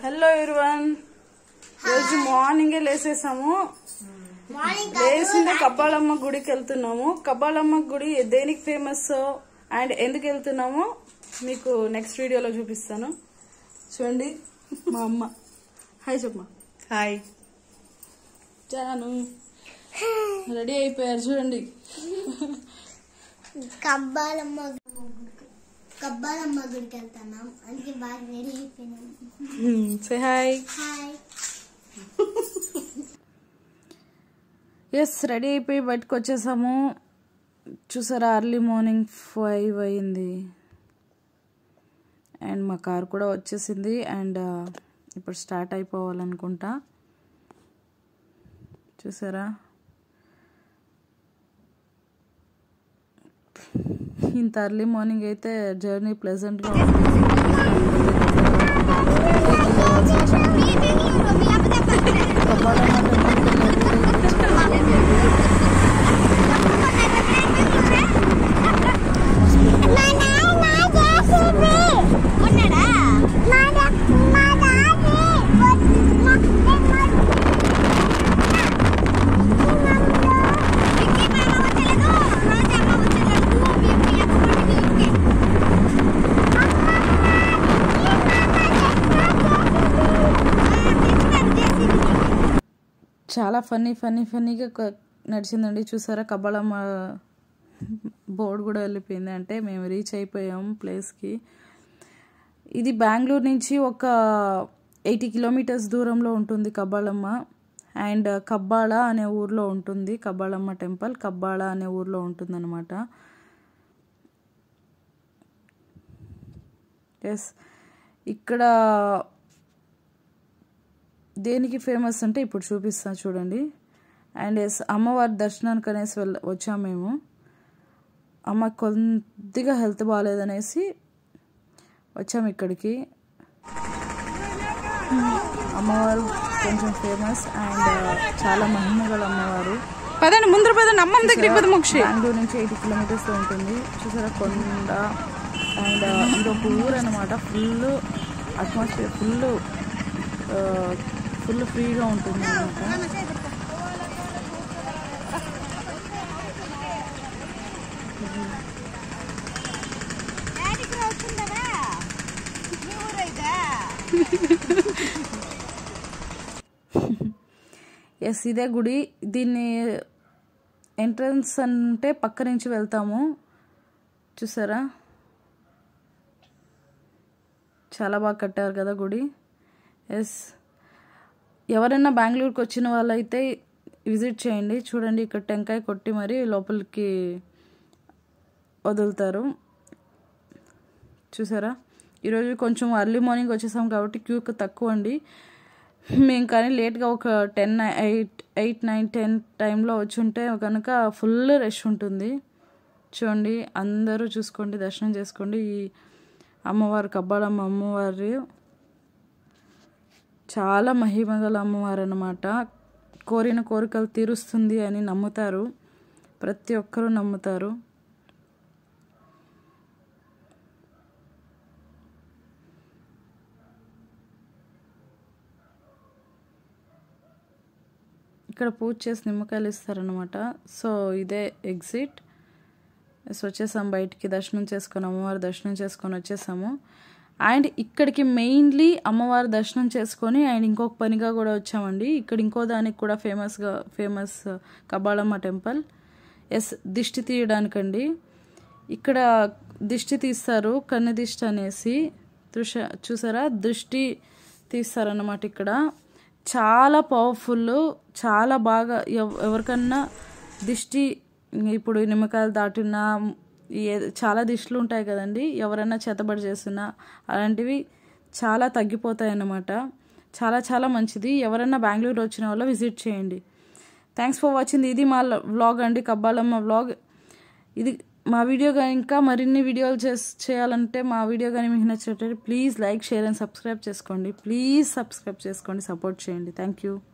hello everyone రోజు మార్నింగే లేసేసాము morning లేచిందే కబ్బాలమ్మ గుడికి వెళ్తున్నాము కబ్బాలమ్మ గుడి దేనికి ఫేమస్ అండ్ ఎందుకు వెళ్తున్నామో మీకు నెక్స్ట్ వీడియోలో చూపిస్తాను చూడండి మా అమ్మ హాయ్ చెప్పమ్మా హాయ్ చాను రెడీ అయిపోయారు చూడండి కబ్బాలమ్మ కబ్బాలమ్మ గుడికి వెళ్తున్నాం అందుకే బాగా రెడీ అయిపోయినాం say hi hi yes ready అయిపోయి బయటకు వచ్చేసాము చూసారా అర్లీ మార్నింగ్ ఫైవ్ అయింది అండ్ మా కార్ కూడా వచ్చేసింది అండ్ ఇప్పుడు స్టార్ట్ అయిపోవాలనుకుంటా చూసారా ఇంత అర్లీ మార్నింగ్ అయితే జర్నీ ప్లెజెంట్గా చాలా ఫన్నీ ఫన్నీ ఫన్నీగా క- నడిచిందండి చూసారా కబ్బాలమ్మ బోర్డు కూడా వెళ్ళిపోయింది అంటే మేము రీచ్ అయిపోయాం ప్లేస్కి ఇది బెంగళూరు నుంచి ఒక ఎయిటీ కిలోమీటర్స్ దూరంలో ఉంటుంది కబ్బాలమ్మ అండ్ కబ్బాళ అనే ఊర్లో ఉంటుంది కబ్బాళమ్మ టెంపుల్ కబ్బాళ అనే ఊర్లో ఉంటుంది అనమాట ఎస్ ఇక్కడ దేనికి ఫేమస్ అంటే ఇప్పుడు చూపిస్తాను చూడండి అండ్ ఎస్ అమ్మవారి దర్శనానికి అనేసి వెళ్ళ వచ్చాము మేము అమ్మ కొద్దిగా హెల్త్ బాగాలేదనేసి వచ్చాము ఇక్కడికి అమ్మవారు కొంచెం ఫేమస్ అండ్ చాలా మహిమ గల అమ్మవారు పదండి ముందర పదండి అమ్మమ్మ దగ్గరికి పద మోక్షి బెంగళూరు నుంచి ఎయిటీ కిలోమీటర్స్ ఉంటుంది చూసారా కొండ అండ్ ఇది ఒక ఊరు అనమాట ఫుల్ అట్మాస్ఫియర్ ఫుల్ ఫుల్ ఫ్రీగా ఉంటుంది అనమాట ఎస్ ఇదే గుడి దీన్ని ఎంట్రన్స్ అంటే పక్క నుంచి వెళ్తాము చూసారా చాలా బాగా కట్టారు కదా గుడి ఎస్ ఎవరైనా బెంగళూరుకి వచ్చిన వాళ్ళైతే విజిట్ చేయండి చూడండి ఇక్కడ టెంకాయ కొట్టి మరి లోపలికి వదులుతారు చూసారా ఈరోజు కొంచెం అర్లీ మార్నింగ్ వచ్చేసాం కాబట్టి క్యూ తక్కువ అండి మేము కానీ లేట్గా ఒక ten eight eight nine ten టైంలో వచ్చి ఉంటే కనుక ఫుల్ రష్ ఉంటుంది చూడండి అందరూ చూసుకోండి దర్శనం చేసుకోండి ఈ అమ్మవారు కబ్బాలమ్మ అమ్మవారు చాలా మహిమగల అమ్మవారు అన్నమాట కోరిన కోరికలు తీరుస్తుంది అని నమ్ముతారు ప్రతి ఒక్కరూ నమ్ముతారు ఇక్కడ పూజ చేసి నిమ్మకాయలు ఇస్తారనమాట సో ఇదే ఎగ్జిట్ సో వచ్చేసాం బయటికి దర్శనం చేసుకొని అమ్మవారి దర్శనం చేసుకొని వచ్చేసాము అండ్ ఇక్కడికి మెయిన్లీ అమ్మవారి దర్శనం చేసుకొని అండ్ ఇంకొక పనిగా కూడా వచ్చామండి ఇక్కడ ఇంకో దానికి కూడా ఫేమస్గా ఫేమస్ కబాలమ్మ టెంపుల్ ఎస్ దిష్టి తీయడానికండి ఇక్కడ దిష్టి తీస్తారు కన్ను దిష్టి అనేసి దృశ చూసారా దృష్టి తీస్తారన్నమాట ఇక్కడ చాలా పవర్ఫుల్ చాలా బాగా ఎవ- ఎవరికన్నా దిష్టి ఇప్పుడు నిమ్మకాయలు దాటినా ఏ- చాలా దిష్టిలు ఉంటాయి కదండి ఎవరైనా చేతబడి చేస్తున్నా అలాంటివి చాలా తగ్గిపోతాయి అన్నమాట చాలా చాలా మంచిది ఎవరైనా బెంగళూరు వచ్చిన వాళ్ళు విజిట్ చేయండి థ్యాంక్స్ ఫర్ వాచింగ్ ఇది మా వ్లాగ్ అండి కబ్బాలమ్మ వ్లాగ్ ఇది మా వీడియో కానీ ఇంకా మరిన్ని వీడియోలు చేస్ చేయాలంటే మా వీడియో కానీ మీకు నచ్చినట్లయితే please like share and subscribe చేసుకోండి ప్లీజ్ సబ్స్క్రైబ్ చేసుకోండి సపోర్ట్ చేయండి థ్యాంక్ యూ